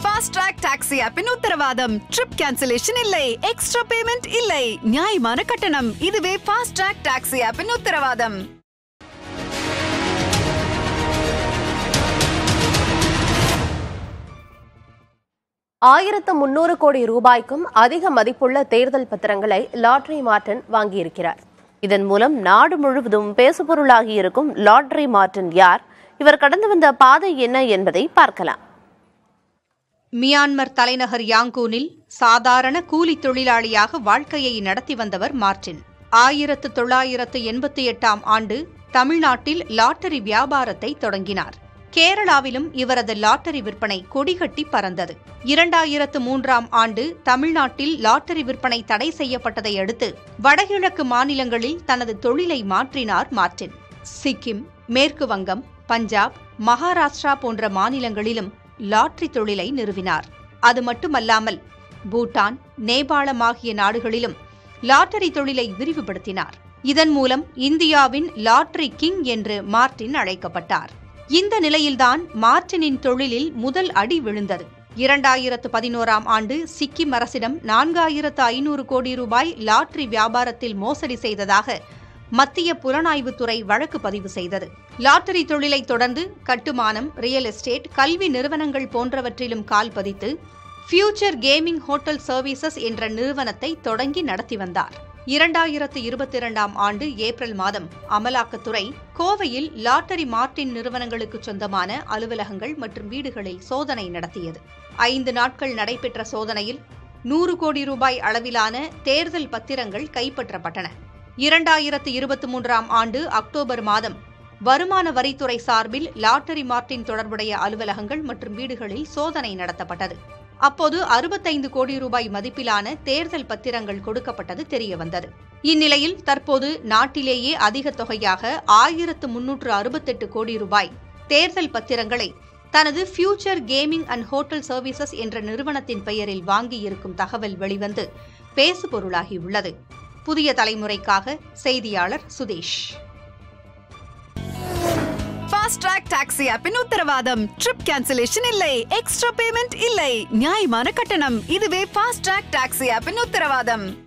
fast track taxi ஆப்பின் உத்தரவாதம் trip cancellation இல்லை எக்ஸ்ட்ரா பேமெண்ட் இல்லை நியாயமான கட்டணம் இதுவே ஃபாஸ்ட் ட்ராக் டாக்ஸி ஆப்பின் உத்தரவாதம் ஆயிரத்து முன்னூறு கோடி ரூபாய்க்கும் அதிக மதிப்புள்ள தேர்தல் பத்திரங்களை லாட்டரி மார்டன் வாங்கியிருக்கிறார் இதன் மூலம் நாடு முழுவதும் பேசுபொருளாகி இருக்கும் லாட்டரி மார்டன் யார் இவர் கடந்து வந்த பாதை என்ன என்பதை பார்க்கலாம் மியான்மர் தலைநகர் யாங்கூனில் சாதாரண கூலி தொழிலாளியாக வாழ்க்கையை நடத்தி வந்தவர் மார்டின் ஆயிரத்து தொள்ளாயிரத்து எண்பத்தி எட்டாம் ஆண்டு தமிழ்நாட்டில் லாட்டரி வியாபாரத்தை தொடங்கினார் கேரளாவிலும் இவரது லாட்டரி விற்பனை கொடிகட்டி பறந்தது இரண்டாயிரத்து மூன்றாம் ஆண்டு தமிழ்நாட்டில் லாட்டரி விற்பனை தடை செய்யப்பட்டதை அடுத்து வடகிழக்கு மாநிலங்களில் தனது தொழிலை மாற்றினார் மார்டின் சிக்கிம் மேற்கு வங்கம் பஞ்சாப் மகாராஷ்டிரா போன்ற மாநிலங்களிலும் லாட்டரி தொழிலை நிறுவினார் அது மட்டுமல்லாமல் பூட்டான் நேபாளம் ஆகிய நாடுகளிலும் லாட்டரி தொழிலை விரிவுபடுத்தினார் இதன் மூலம் இந்தியாவின் லாட்டரி கிங் என்று மார்டின் அழைக்கப்பட்டார் இந்த நிலையில்தான் மார்டினின் தொழிலில் முதல் அடி விழுந்தது இரண்டாயிரத்து பதினோராம் ஆண்டு சிக்கிம் அரசிடம் நான்காயிரத்து ஐநூறு கோடி ரூபாய் லாட்டரி வியாபாரத்தில் மோசடி செய்ததாக மத்திய புலனாய்வுத்துறை வழக்கு பதிவு செய்தது லாட்டரி தொழிலை தொடர்ந்து கட்டுமானம் ரியல் எஸ்டேட் கல்வி நிறுவனங்கள் போன்றவற்றிலும் கால் பதித்து ஃபியூச்சர் கேமிங் ஹோட்டல் சர்வீசஸ் என்ற நிறுவனத்தை தொடங்கி நடத்தி வந்தார் இரண்டாயிரத்து இருபத்தி இரண்டாம் ஆண்டு ஏப்ரல் மாதம் அமலாக்கத்துறை கோவையில் லாட்டரி மார்டின் நிறுவனங்களுக்கு சொந்தமான அலுவலகங்கள் மற்றும் வீடுகளில் சோதனை நடத்தியது ஐந்து நாட்கள் நடைபெற்ற சோதனையில் நூறு கோடி ரூபாய் அளவிலான தேர்தல் பத்திரங்கள் கைப்பற்றப்பட்டன இரண்டாயிரத்து இருபத்தி மூன்றாம் ஆண்டு அக்டோபர் மாதம் வருமான வரித்துறை சார்பில் லாட்டரி மார்டின் தொடர்புடைய அலுவலகங்கள் மற்றும் வீடுகளில் சோதனை நடத்தப்பட்டது அப்போது அறுபத்தைந்து கோடி ரூபாய் மதிப்பிலான தேர்தல் பத்திரங்கள் கொடுக்கப்பட்டது தெரியவந்தது இந்நிலையில் தற்போது நாட்டிலேயே அதிக தொகையாக ஆயிரத்து முன்னூற்று அறுபத்தெட்டு கோடி ரூபாய் தேர்தல் பத்திரங்களை தனது future gaming and hotel services என்ற நிறுவனத்தின் பெயரில் வாங்கியிருக்கும் தகவல் வெளிவந்து பேசுபொருளாகியுள்ளது புதிய தலைமுறைக்காக செய்தியாளர் சுதேஷ் ஃபாஸ்ட் ட்ராக் டாக்ஸி ஆப்பின் உத்தரவாதம் ட்ரிப் கேன்சலேஷன் இல்லை எக்ஸ்ட்ரா பேமெண்ட் இல்லை நியாயமான கட்டணம் இதுவே ஃபாஸ்ட் ட்ராக் டாக்ஸி ஆப்பின் உத்தரவாதம்